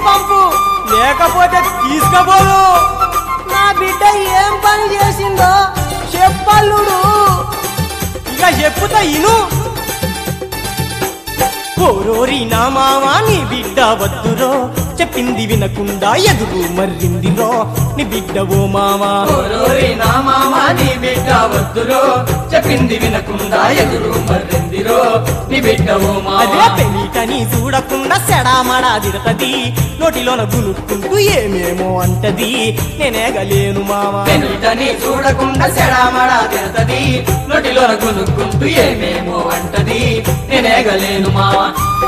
పంపు లేకపోతే తీసుకపోదు నా బిడ్డ ఏం పని చేసిందో చెప్పల్లుడు ఇక చెప్పుతా ఇను ఓరోరి నా మావా నీ బిడ్డ వద్దురో చెప్పింది వినకుండా ఎదురు మర్రిందిరో నీ బిడ్డ ఓ మావా ఓరోరి నా మామ నీ బిడ్డ వద్దురో చెప్పింది వినకుండా ఎదురు మర్రిందిరో నీ బిడ్డ ఓ అదే మామ పెళ్ళిటని చూడకుండా సెడామడా దిడతది నోటిలోన గునుక్కుంటూ ఏమేమో అంటది నేనేగలేను మావా పెనుటని చూడకుండా సెడామడా తిడతది నోటిలో గునుక్కుంటూ ఏమేమో అంటది నేనేగలేను మావా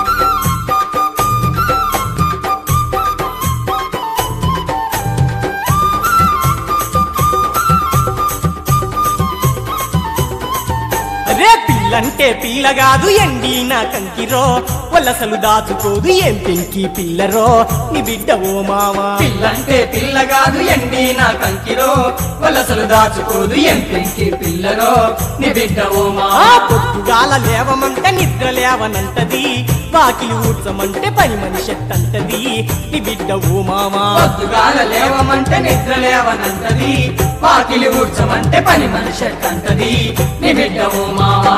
అదే పిల్లంటే పిల్ల కాదు ఎండిన కంకిరో వలసలు దాచుకోదు ఏం పెంకి పిల్లరో నీ బిడ్డ ఓ మావా పిల్లంటే పిల్ల కాదు ఎండి నా కంకిరో వలసలు దాచుకోదు ఏం పెంకి పిల్లరో నీ బిడ్డ ఓ ఆ మావా పొద్దుగాల లేవమంటే నిద్ర లేవనంటది వాకిలి ఊడ్చమంటే పని మనిషి అంటది నీ బిడ్డ ఓ మావా పొద్దుగాల లేవమంటే నిద్ర లేవనంటది వాకిలి ఊడ్చమంటే పని మనిషి అంటది నీ బిడ్డ ఓ మావా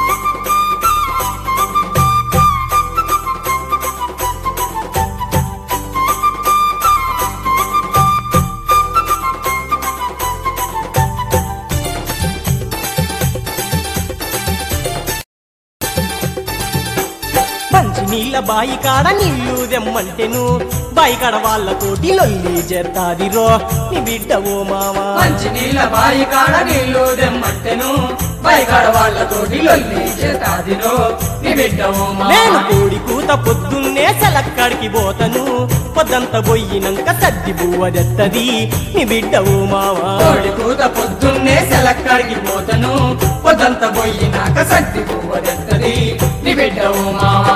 మంచి నీళ్ళ బాయి కాడ నీళ్లు దెమ్మంటెను బాయి కాడ వాళ్ళతోటి లొల్లి చేస్తాదిరో నీ బిడ్డ ఓ మావా మంచి నీళ్ళ బాయి కాడ నీళ్లు దెమ్మంటెను బయకాడ వాళ్ళతోటి లొల్లి చేతాదిరో నీ బిడ్డ ఓ నేను మావా కోడి కూత పొద్దున్నే సెలక్కడికి పోతను పొద్దంత పోయినంక సద్ది బువ్వదెత్తది నీ బిడ్డ ఓ మావా కోడి కూత పొద్దున్నే సెలక్కడికి పోతను పొద్దంత పోయినాక సత్తి పువ్వదెత్తది నీ బిడ్డ ఓ మావా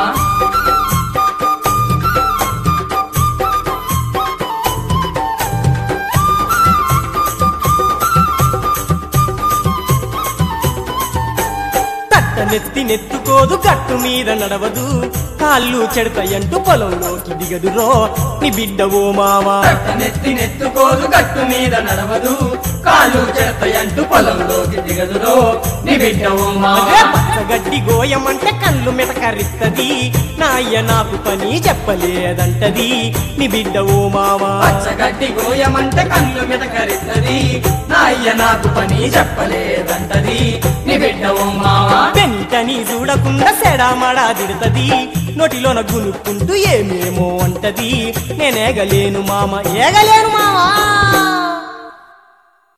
తట్ట నెత్తి నెత్తుకోదు గట్టు మీద నడవదు కాళ్ళు చెడతాయంటూ పొలంలోకి దిగదురో నీ బిడ్డ ఓ మావా తట్ట నెత్తి నెత్తుకోదు గట్టు మీద నడవదు కాలు చెడతాయంటూ పొలంలోకి దిగదురో నీ బిడ్డ ఓ అదే మావా పచ్చగడ్డి గోయమంటే కళ్ళు మెటకరిత్తది నా అయ్య నాకు పని చెప్పలేదంటది నీ బిడ్డ ఓ మావా పచ్చగడ్డి గోయమంటే కళ్ళు మిటకరిద్దది నా అయ్య నాకు పని చెప్పలేదంటది నీ బిడ్డ ఓ మావా పెంటని చూడకుండా సెడామడా దిడతది నోటిలోన గునుక్కుంటూ ఏమేమో అంటది నేనేగలేను మామ ఏగలేను మావా